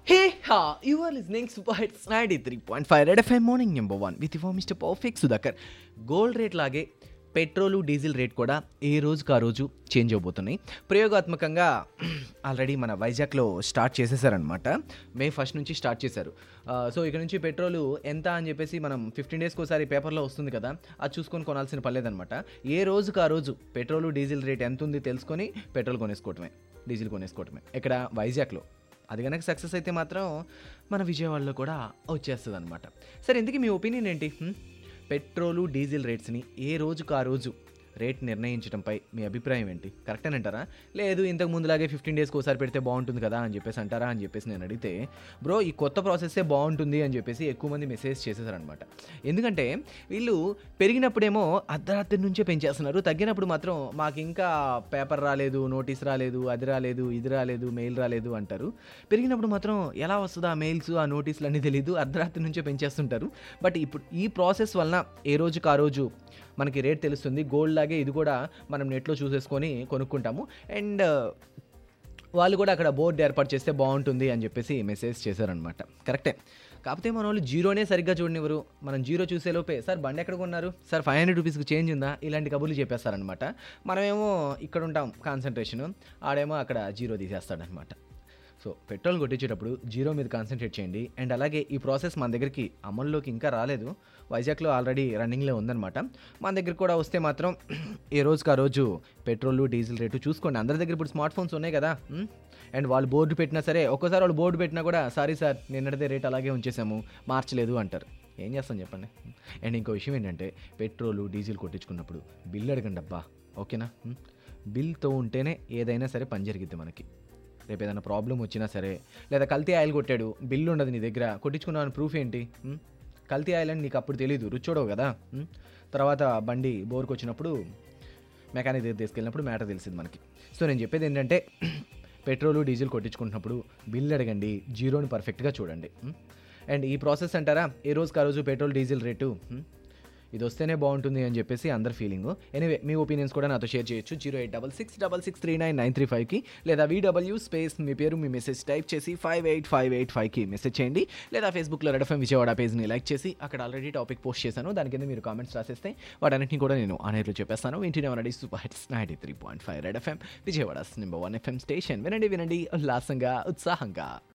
Hey ha, you are listening Super Hits 93.5 Red FM morning number one with your Mr. Perfect Sudhakar. Gold rate లాగే petrol diesel rate కూడా ఏ రోజుకు ఆ రోజు change అవబోతున్నాయి ప్రయోగాత్మకంగా already మన వైజాగ్లో స్టార్ట్ చేసేసారనమాట మే ఫస్ట్ నుంచి స్టార్ట్ చేశారు సో ఇక్కడ నుంచి పెట్రోలు ఎంత అని చెప్పేసి మనం ఫిఫ్టీన్ డేస్కి ఒకసారి పేపర్లో వస్తుంది కదా అది చూసుకొని కొనాల్సిన పర్లేదనమాట ఏ రోజుకు ఆ రోజు పెట్రోలు డీజిల్ రేట్ ఎంత ఉంది తెలుసుకొని పెట్రోల్ కొనేసుకోవటమే డీజిల్ కొనేసుకోవటమే ఇక్కడ వైజాగ్లో అది కనుక సక్సెస్ అయితే మాత్రం మన విజయవాడలో కూడా వచ్చేస్తుంది అనమాట సరే ఇంతకీ మీ ఒపీనియన్ ఏంటి హ్మ్? పెట్రోలు డీజిల్ రేట్స్ని ఏ రోజుకు ఆ రోజు రేట్ నిర్ణయించడంపై మీ అభిప్రాయం ఏంటి కరెక్ట్ అని అంటారా లేదు ఇంతకు ముందులాగే ఫిఫ్టీన్ డేస్కి ఒకసారి పెడితే బాగుంటుంది కదా అని చెప్పేసి అంటారా అని చెప్పేసి నేను అడిగితే బ్రో ఈ కొత్త ప్రాసెస్సే బాగుంటుంది అని చెప్పేసి ఎక్కువ మంది మెసేజ్ చేసేసారనమాట ఎందుకంటే వీళ్ళు పెరిగినప్పుడేమో అర్ధరాత్రి నుంచే పెంచేస్తున్నారు తగ్గినప్పుడు మాత్రం మాకు ఇంకా పేపర్ రాలేదు నోటీస్ రాలేదు అది రాలేదు ఇది రాలేదు మెయిల్ రాలేదు అంటారు పెరిగినప్పుడు మాత్రం ఎలా వస్తుందో ఆ మెయిల్స్ ఆ నోటీసులు అన్నీ తెలియదు అర్ధరాత్రి నుంచే పెంచేస్తుంటారు బట్ ఇప్పుడు ఈ ప్రాసెస్ వలన ఏ రోజుకి ఆ రోజు మనకి రేట్ తెలుస్తుంది గోల్డ్ లాగే ఇది కూడా మనం నెట్లో చూసేసుకొని కొనుక్కుంటాము అండ్ వాళ్ళు కూడా అక్కడ బోర్డు ఏర్పాటు చేస్తే బాగుంటుంది అని చెప్పేసి మెసేజ్ చేశారనమాట కరెక్టే కాకపోతే మన వాళ్ళు జీరోనే సరిగ్గా చూడనివ్వరు మనం జీరో చూసేలోపే సార్ బండి ఎక్కడ కొన్నారు సార్ ఫైవ్ హండ్రెడ్ రూపీస్కి చేంజ్ ఉందా ఇలాంటి కబుర్లు చెప్పేస్తారనమాట మనమేమో ఇక్కడ ఉంటాం కాన్సన్ట్రేషన్ ఆడేమో అక్కడ జీరో తీసేస్తాడనమాట సో పెట్రోల్ కొట్టించేటప్పుడు జీరో మీద కాన్సన్ట్రేట్ చేయండి అండ్ అలాగే ఈ ప్రాసెస్ మన దగ్గరికి అమల్లోకి ఇంకా రాలేదు వైజాగ్లో ఆల్రెడీ రన్నింగ్లో ఉందన్నమాట మన దగ్గర కూడా వస్తే మాత్రం ఏ రోజుకి ఆ రోజు పెట్రోల్ డీజిల్ రేటు చూసుకోండి అందరి దగ్గర ఇప్పుడు స్మార్ట్ ఫోన్స్ ఉన్నాయి కదా మ్? అండ్ వాళ్ళు బోర్డు పెట్టినా సరే ఒక్కోసారి వాళ్ళు బోర్డు పెట్టినా కూడా సారీ సార్ నిన్నటిదే రేట్ అలాగే ఉంచేసాము మార్చలేదు అంటారు ఏం చేస్తాం చెప్పండి అండ్ ఇంకో విషయం ఏంటంటే పెట్రోలు డీజిల్ కొట్టించుకున్నప్పుడు బిల్ అడగండి అబ్బా ఓకేనా మ్? బిల్తో ఉంటేనే ఏదైనా సరే పని జరిగిద్ది మనకి రేపు ఏదైనా ప్రాబ్లం వచ్చినా సరే లేదా కల్తీ ఆయిల్ కొట్టాడు బిల్లు ఉండదు నీ దగ్గర కొట్టించుకున్నాను ప్రూఫ్ ఏంటి ఉం? కల్తీ ఆయిల్ అని నీకు అప్పుడు తెలియదు రుచోడవు కదా ఉం? తర్వాత బండి బోర్కి వచ్చినప్పుడు మెకానిక్ దగ్గర తీసుకెళ్ళినప్పుడు మ్యాటర్ తెలిసింది మనకి సో నేను చెప్పేది ఏంటంటే పెట్రోలు డీజిల్ కొట్టించుకుంటున్నప్పుడు బిల్ అడగండి జీరోని పర్ఫెక్ట్గా చూడండి ఉం? అండ్ ఈ ప్రాసెస్ అంటారా ఏ రోజుకి ఆ రోజు పెట్రోల్ డీజిల్ రేటు ఉం? ఇది వస్తేనే బాగుంటుంది అని చెప్పేసి అందరి ఫీలింగ్ ఎనీవే మీ ఒపీనియన్స్ కూడా నాతో షేర్ చేయొచ్చు zero eight double six double six three nine nine three ఫైవ్కి లేదా వీడబ్ల్యూ స్పేస్ మీ పేరు మీ మెసేజ్ టైప్ చేసి ఫైవ్ ఎయిట్ ఫైవ్ ఎయిట్ ఫైవ్కి మెసేజ్ చేయండి లేదా ఫేస్బుక్లో రెడ్ ఎఫ్ఎం విజయవాడ పేజ్ని లైక్ చేసి అక్కడ ఆల్రెడీ టాపిక్ పోస్ట్ చేశాను దాని కింద మీరు కామెంట్స్ రాసేస్తే వాటన్నింటినీ కూడా నేను ఆనేర్లో చెప్పేస్తాను వింటూనే ఉండండి super hits ninety three point five red FM Vijayawada number one FM station వినండి వినండి ఉల్లాసంగా ఉత్సాహంగా